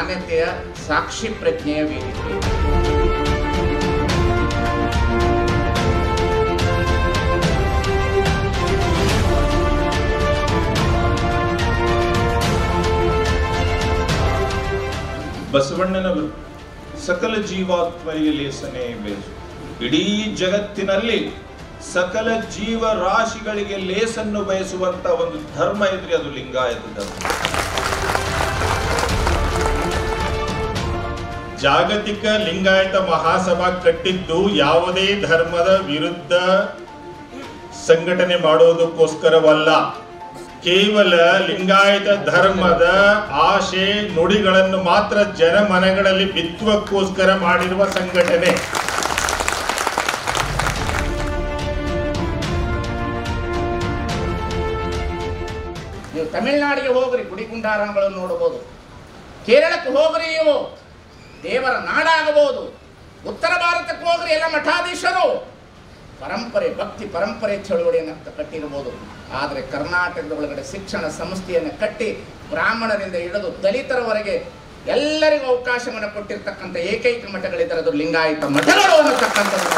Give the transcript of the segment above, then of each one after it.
ಮಾನ್ಯತೆಯ ಸಾಕ್ಷಿ ಪ್ರಜ್ಞೆಯ ವೇದಿಕೆ ಬಸವಣ್ಣನವರು ಸಕಲ ಜೀವಾತ್ಮರಿಗೆ ಲೇಸನೆ ಬೇಸು ಇಡೀ ಜಗತ್ತಿನಲ್ಲಿ ಸಕಲ ಜೀವ ರಾಶಿಗಳಿಗೆ ಲೇಸನ್ನು ಬಯಸುವಂತ ಒಂದು ಧರ್ಮ ಇದ್ರೆ ಅದು ಲಿಂಗಾಯತ ಧರ್ಮ ಜಾಗತಿಕ ಲಿಂಗಾಯತ ಮಹಾಸಭಾ ಕಟ್ಟಿದ್ದು ಯಾವುದೇ ಧರ್ಮದ ವಿರುದ್ಧ ಸಂಘಟನೆ ಮಾಡುವುದಕ್ಕೋಸ್ಕರವಲ್ಲ ಕೇವಲ ಲಿಂಗಾಯತ ಧರ್ಮದ ಆಶೆ ನುಡಿಗಳನ್ನು ಮಾತ್ರ ಜನಮನಗಳಲ್ಲಿ ಬಿತ್ತುವಕ್ಕೋಸ್ಕರ ಮಾಡಿರುವ ಸಂಘಟನೆ ನೀವು ತಮಿಳುನಾಡಿಗೆ ಹೋಗ್ರಿ ಗುಡಿಗುಂಡಾರಗಳನ್ನು ನೋಡಬಹುದು ಕೇರಳಕ್ಕೆ ಹೋಗ್ರಿ ನೀವು ದೇವರ ನಾಡಾಗಬಹುದು ಉತ್ತರ ಭಾರತಕ್ಕೆ ಹೋಗ್ರಿ ಎಲ್ಲ ಮಠಾಧೀಶರು ಪರಂಪರೆ ಭಕ್ತಿ ಪರಂಪರೆ ಚಳುವಳಿಯನ್ನು ಕ- ಕಟ್ಟಿರಬಹುದು ಆದರೆ ಕರ್ನಾಟಕದ ಒಳಗಡೆ ಶಿಕ್ಷಣ ಸಂಸ್ಥೆಯನ್ನು ಕಟ್ಟಿ ಬ್ರಾಹ್ಮಣರಿಂದ ಹಿಡಿದು ದಲಿತರವರೆಗೆ ಎಲ್ಲರಿಗೂ ಅವಕಾಶವನ್ನು ಕೊಟ್ಟಿರ್ತಕ್ಕಂಥ ಏಕೈಕ ಮಠಗಳಿದ್ದರೆ ಅದು ಲಿಂಗಾಯತ ಮಠಗಳು ಅನ್ನತಕ್ಕಂಥದ್ದು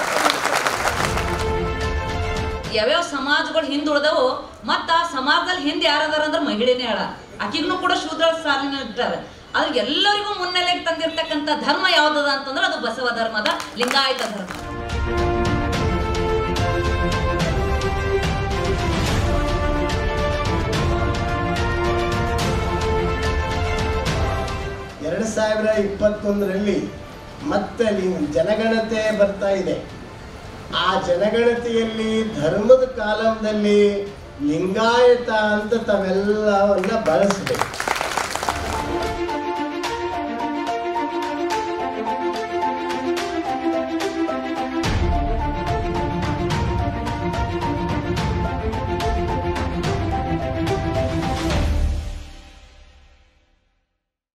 ಯಾವ್ಯಾವ ಸಮಾಜಗಳು ಹಿಂದುಳಿದವು ಮತ್ತ ಆ ಸಮಾಜದಲ್ಲಿ ಹಿಂದೆ ಯಾರದಾರ ಅಂದ್ರೆ ಮಹಿಳೆನೇ ಅಳ ಆಕಿಗೂ ಕೂಡ ಶೂದ್ರ ಸಾಲಿನ ಇರ್ತಾರೆ ಆದ್ರೆ ಎಲ್ಲರಿಗೂ ಮುನ್ನೆಲೆಗೆ ತಂದಿರ್ತಕ್ಕಂಥ ಧರ್ಮ ಯಾವ್ದದ ಅಂತಂದ್ರೆ ಅದು ಬಸವ ಧರ್ಮದ ಲಿಂಗಾಯತ ಧರ್ಮ ಎರಡು ಸಾವಿರ ಇಪ್ಪತ್ತೊಂದರಲ್ಲಿ ಮತ್ತೆ ಲಿ- ಜನಗಣತೆ ಬರ್ತಾ ಇದೆ ಆ ಜನಗಣತಿಯಲ್ಲಿ ಧರ್ಮದ ಕಾಲಂದಲ್ಲಿ ಲಿಂಗಾಯತ ಅಂತ ತಾವೆಲ್ಲವನ್ನ ಬಳಸಬೇಕು